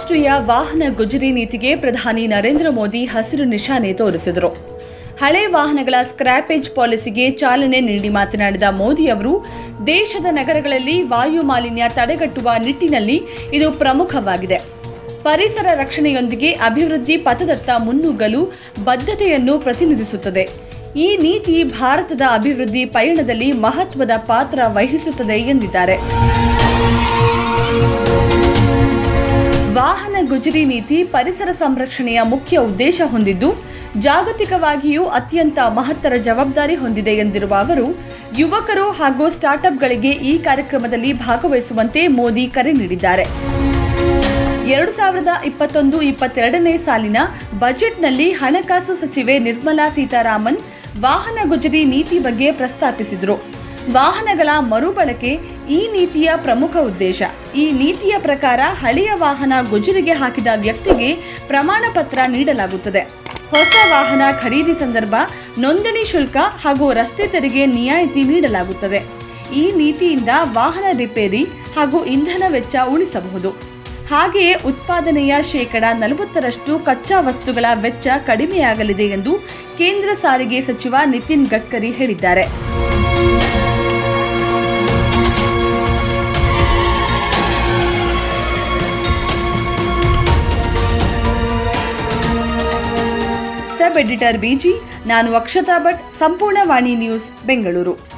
ರಾಷ್ಟ್ರೀಯ ವಾಹನ ಗುಜರಿ ನೀತಿಗೆ ಪ್ರಧಾನಿ ನರೇಂದ್ರ ಮೋದಿ ಹಸಿರು ನಿಶಾನೆ ತೋರಿಸಿದರು ಹಳೆ ವಾಹನಗಳ ಸ್ಕ್ರಾಪೇಜ್ ಪಾಲಿಸಿಗೆ ಚಾಲನೆ ನೀಡಿ ಮಾತನಾಡಿದ ಮೋದಿ ಅವರು ದೇಶದ ನಗರಗಳಲ್ಲಿ ವಾಯು ಮಾಲಿನ್ಯ ತಡೆಗಟ್ಟುವ ನಿಟ್ಟಿನಲ್ಲಿ ಇದು ಪ್ರಮುಖವಾಗಿದೆ ಪರಿಸರ ರಕ್ಷಣೆಯೊಂದಿಗೆ ಅಭಿವೃದ್ಧಿ ಪಥದತ್ತ ಮುನ್ನುಗ್ಗಲು ಬದ್ಧತೆಯನ್ನು ಪ್ರತಿನಿಧಿಸುತ್ತದೆ ಈ ನೀತಿ ಭಾರತದ ಅಭಿವೃದ್ಧಿ ಪಯಣದಲ್ಲಿ ಮಹತ್ವದ ಪಾತ್ರ ವಹಿಸುತ್ತದೆ ಎಂದಿದ್ದಾರೆ ವಾಹನ ಗುಜರಿ ನೀತಿ ಪರಿಸರ ಸಂರಕ್ಷಣೆಯ ಮುಖ್ಯ ಉದ್ದೇಶ ಹೊಂದಿದ್ದು ಜಾಗತಿಕವಾಗಿಯೂ ಅತ್ಯಂತ ಮಹತ್ತರ ಜವಾಬ್ದಾರಿ ಹೊಂದಿದೆ ಎಂದಿರುವ ಅವರು ಯುವಕರು ಹಾಗೂ ಸ್ಟಾರ್ಟ್ಅಪ್ಗಳಿಗೆ ಈ ಕಾರ್ಯಕ್ರಮದಲ್ಲಿ ಭಾಗವಹಿಸುವಂತೆ ಮೋದಿ ಕರೆ ನೀಡಿದ್ದಾರೆ ಎರಡು ಸಾವಿರದ ಇಪ್ಪತ್ತೊಂದು ಇಪ್ಪತ್ತೆರಡನೇ ಸಾಲಿನ ಬಜೆಟ್ನಲ್ಲಿ ಹಣಕಾಸು ಸಚಿವೆ ನಿರ್ಮಲಾ ಸೀತಾರಾಮನ್ ವಾಹನ ಗುಜರಿ ನೀತಿ ಬಗ್ಗೆ ಪ್ರಸ್ತಾಪಿಸಿದರು ವಾಹನಗಳ ಮರುಬಳಕೆ ಈ ನೀತಿಯ ಪ್ರಮುಖ ಉದ್ದೇಶ ಈ ನೀತಿಯ ಪ್ರಕಾರ ಹಳೆಯ ವಾಹನ ಗುಜರಿಗೆ ಹಾಕಿದ ವ್ಯಕ್ತಿಗೆ ಪ್ರಮಾಣ ಪತ್ರ ನೀಡಲಾಗುತ್ತದೆ ಹೊಸ ವಾಹನ ಖರೀದಿ ಸಂದರ್ಭ ನೋಂದಣಿ ಶುಲ್ಕ ಹಾಗೂ ರಸ್ತೆ ತೆರಿಗೆ ರಿಯಾಯಿತಿ ನೀಡಲಾಗುತ್ತದೆ ಈ ನೀತಿಯಿಂದ ವಾಹನ ರಿಪೇರಿ ಹಾಗೂ ಇಂಧನ ವೆಚ್ಚ ಉಳಿಸಬಹುದು ಹಾಗೆಯೇ ಉತ್ಪಾದನೆಯ ಶೇಕಡ ನಲವತ್ತರಷ್ಟು ಕಚ್ಚಾ ವಸ್ತುಗಳ ವೆಚ್ಚ ಕಡಿಮೆಯಾಗಲಿದೆ ಎಂದು ಕೇಂದ್ರ ಸಾರಿಗೆ ಸಚಿವ ನಿತಿನ್ ಗಡ್ಕರಿ ಹೇಳಿದ್ದಾರೆ ಸಬ್ ಎಡಿಟರ್ ಬಿಜಿ ನಾನು ಅಕ್ಷತಾ ಭಟ್ ಸಂಪೂರ್ಣ ವಾಣಿ ನ್ಯೂಸ್ ಬೆಂಗಳೂರು